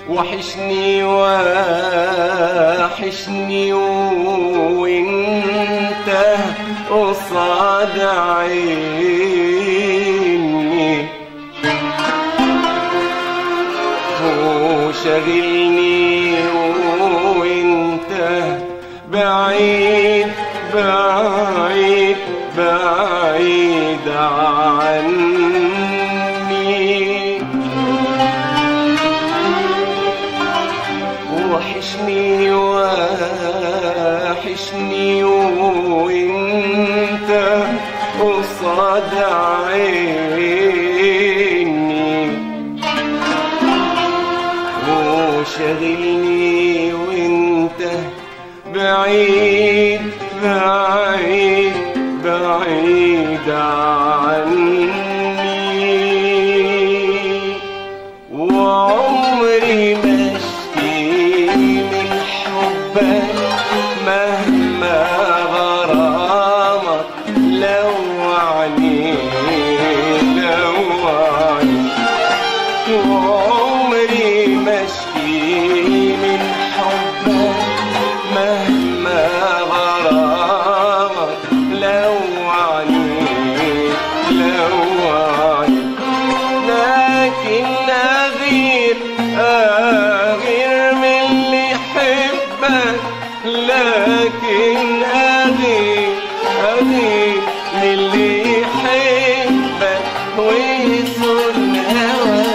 وحشني وحشني وانت قصاد عيني وشغلني وانت بعيد بعيد بعيد عني وحشني وحشني وانت قصاد عيني وشغلني وانت بعيد بعيد بعيد عني وعمري مشي من حبك مهما غرامك لوعني لوعني وعمري مشي من حبك مهما غرامك لوعني لوعني لكن أغير أغير من اللي يحبك لكن أغير أغير من اللي يحبك ويصون هواك